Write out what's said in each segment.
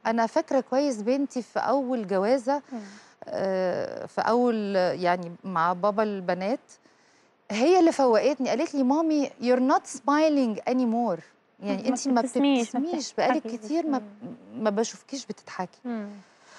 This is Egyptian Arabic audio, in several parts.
انا فاكره كويس بنتي في اول جوازه آه، في اول يعني مع بابا البنات هي اللي فوقتني قالت لي مامي you're not smiling anymore يعني ما انت ما بتبتسميش، ما بتبتسميش بقالك بتضحكي كتير ما بس. ما بشوفكيش بتضحكي مم.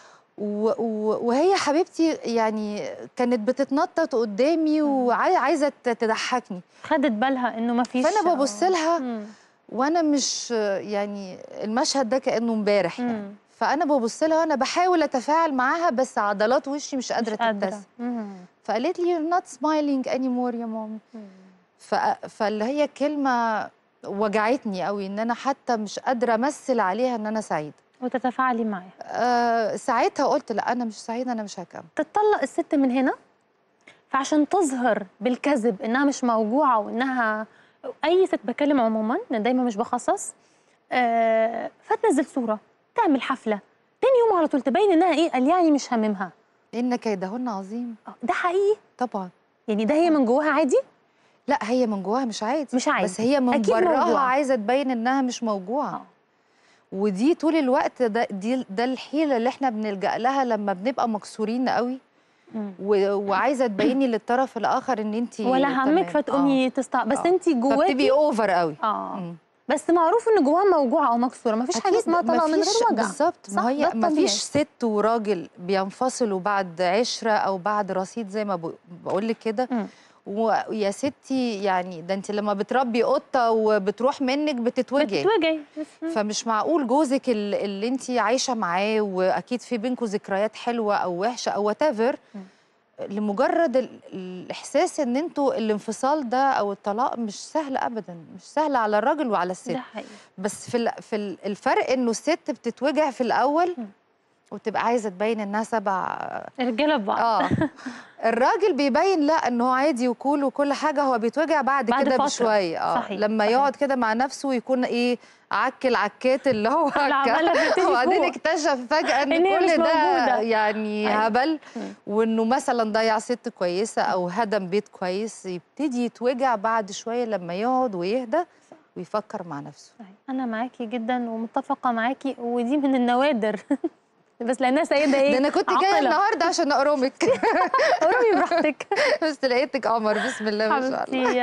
و- و- وهي حبيبتي يعني كانت بتتنطط قدامي وعايزه تضحكني خدت بالها انه ما فيش فانا ببص لها مم. وانا مش يعني المشهد ده كانه امبارح يعني مم. فانا ببص لها وانا بحاول اتفاعل معاها بس عضلات وشي مش قادره مش قادرة. تبتسم مم. فقالت لي you're not smiling anymore يا مامي مم. ف... فاللي هي كلمه وجعتني قوي ان انا حتى مش قادره امثل عليها ان انا سعيده وتتفاعلي معاها أه ساعتها قلت لا انا مش سعيده انا مش هكمل تتطلق الست من هنا فعشان تظهر بالكذب انها مش موجوعه وانها اي ست بكلم عموما لان دايما مش بخصص آه فتنزل صوره تعمل حفله تاني يوم على طول تبين انها ايه قال يعني مش هاممها ان كيدهن عظيم آه، ده حقيقي طبعا يعني ده هي من جواها عادي لا هي من جواها مش عادي مش عادي. بس هي من أكيد براها موجوعة. عايزه تبين انها مش موجوعه آه. ودي طول الوقت ده دي ده الحيله اللي احنا بنلجا لها لما بنبقى مكسورين قوي مم. و- وعايزه تبيني للطرف الاخر ان انت ولا همك فتقومي تستع بس آه. انت فبتبقي جواكي اوفر قوي اه مم. بس معروف ان جواها موجوعه او مكسوره مفيش حاجه أكيد اسمها طلاق من غير مفيش- وجع بالظبط صح، ما هي ده ما الطبيعي. فيش ست وراجل بينفصلوا بعد عشره او بعد رصيد زي ما بقول لك كده مم. ويا ستي يعني ده انت لما بتربي قطه وبتروح منك بتتوجعي بتتوجعي مم. فمش معقول جوزك ال- اللي انت عايشه معاه واكيد في بينكم ذكريات حلوه او وحشه او وات مم. لمجرد ال- الاحساس ان انتوا الانفصال ده او الطلاق مش سهل ابدا مش سهل على الراجل وعلى الست ده حقيقي بس في ال- في ال- الفرق انه الست بتتوجع في الاول مم. وتبقى عايزه تبين انها سبع رجاله ببعض اه الراجل بيبين لا ان هو عادي وكول وكل حاجه هو بيتوجع بعد, بعد كده فترة. بشويه اه صحيح، لما صحيح. يقعد كده مع نفسه ويكون ايه عك العكات اللي هو اللي عمالة تبتدي وبعدين فوق. اكتشف فجاه ان, إن هي كل مش ده موجودة. يعني أيوة. هبل مم. وانه مثلا ضيع ست كويسه او هدم بيت كويس يبتدي يتوجع بعد شويه لما يقعد ويهدى ويفكر مع نفسه صحيح. انا معاكي جدا ومتفقه معاكي ودي من النوادر بس لانها سيده ايه ده انا كنت جايه عاقلة. النهارده عشان اقرمك قربي براحتك بس لقيتك قمر بسم الله ما شاء الله حبيبتي